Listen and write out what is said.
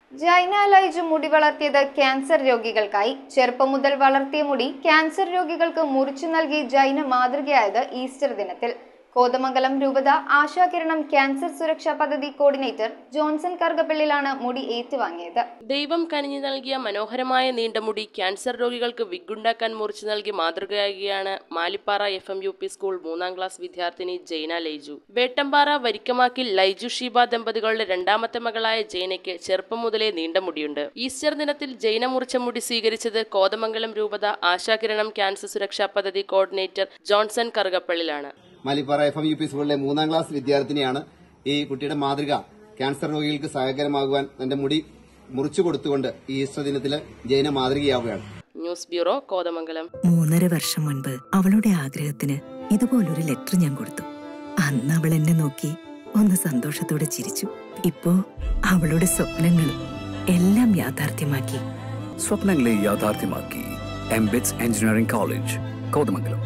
ജൈന ലൈജു മുടി വളർത്തിയത് ക്യാൻസർ രോഗികൾക്കായി ചെറുപ്പം മുതൽ വളർത്തിയ മുടി ക്യാൻസർ രോഗികൾക്ക് മുറിച്ചു നൽകി ജൈന മാതൃകയായത് ഈസ്റ്റർ ദിനത്തിൽ കോതമംഗലം രൂപത ആശാകിരണം ക്യാൻസർ സുരക്ഷാ പദ്ധതി കോർഡിനേറ്റർ ജോൺസൺ കർഗപ്പള്ളിലാണ് മുടി ഏറ്റുവാങ്ങിയത് ദൈവം കനിഞ്ഞു നൽകിയ മനോഹരമായ നീണ്ട മുടി ക്യാൻസർ രോഗികൾക്ക് വിഗുണ്ടാക്കാൻ മുറിച്ചു നൽകി മാതൃകയാകുകയാണ് Malippara F M U P school മൂന്നാം ക്ലാസ് വിദ്യാർത്ഥിനി ജൈന ലൈജു വേട്ടമ്പാറ വരിക്കമാക്കിൽ ലൈജു ഷീബ ദമ്പതികളുടെ രണ്ടാമത്തെ മകളായ ജൈനയ്ക്ക് ചെറുപ്പം മുതലേ നീണ്ട മുടിയുണ്ട് ഈസ്റ്റർ ദിനത്തിൽ ജൈന മുറിച്ച മുടി സ്വീകരിച്ചത് കോതമംഗലം രൂപത ആശാകിരണം ക്യാൻസർ സുരക്ഷാ പദ്ധതി കോർഡിനേറ്റർ ജോൺസൺ കറുകപ്പള്ളിലാണ് Malippara F M U P സ്കൂളിലെ മൂന്നാം ക്ലാസ് വിദ്യാർത്ഥിനിയാണ് ഈ കുട്ടിയുടെ മാതൃക ക്യാൻസർ രോഗികൾക്ക് സഹായകരമാകുവാൻ തന്റെ മുടി മുറിച്ചു കൊടുത്തുകൊണ്ട് ഈ ഈസ്റ്റർ ദിനത്തിൽ ജൈന മാതൃകയാവുകയാണ് ന്യൂസ് ബ്യൂറോ കോതമംഗലം മൂന്നര വർഷം മുൻപ് അവളുടെ ആഗ്രഹത്തിന് ഇതുപോലൊരു ലെറ്റർ ഞാൻ കൊടുത്തു അന്ന് അവൾ എന്നെ നോക്കി ഒന്ന് സന്തോഷത്തോടെ ചിരിച്ചു ഇപ്പോ അവളുടെ സ്വപ്നങ്ങളും എല്ലാം യാഥാർത്ഥ്യമാക്കി സ്വപ്നങ്ങളെ യാഥാർത്ഥ്യമാക്കി എംബിറ്റ്സ് എഞ്ചിനീയറിംഗ് കോളേജ് കോതമംഗലം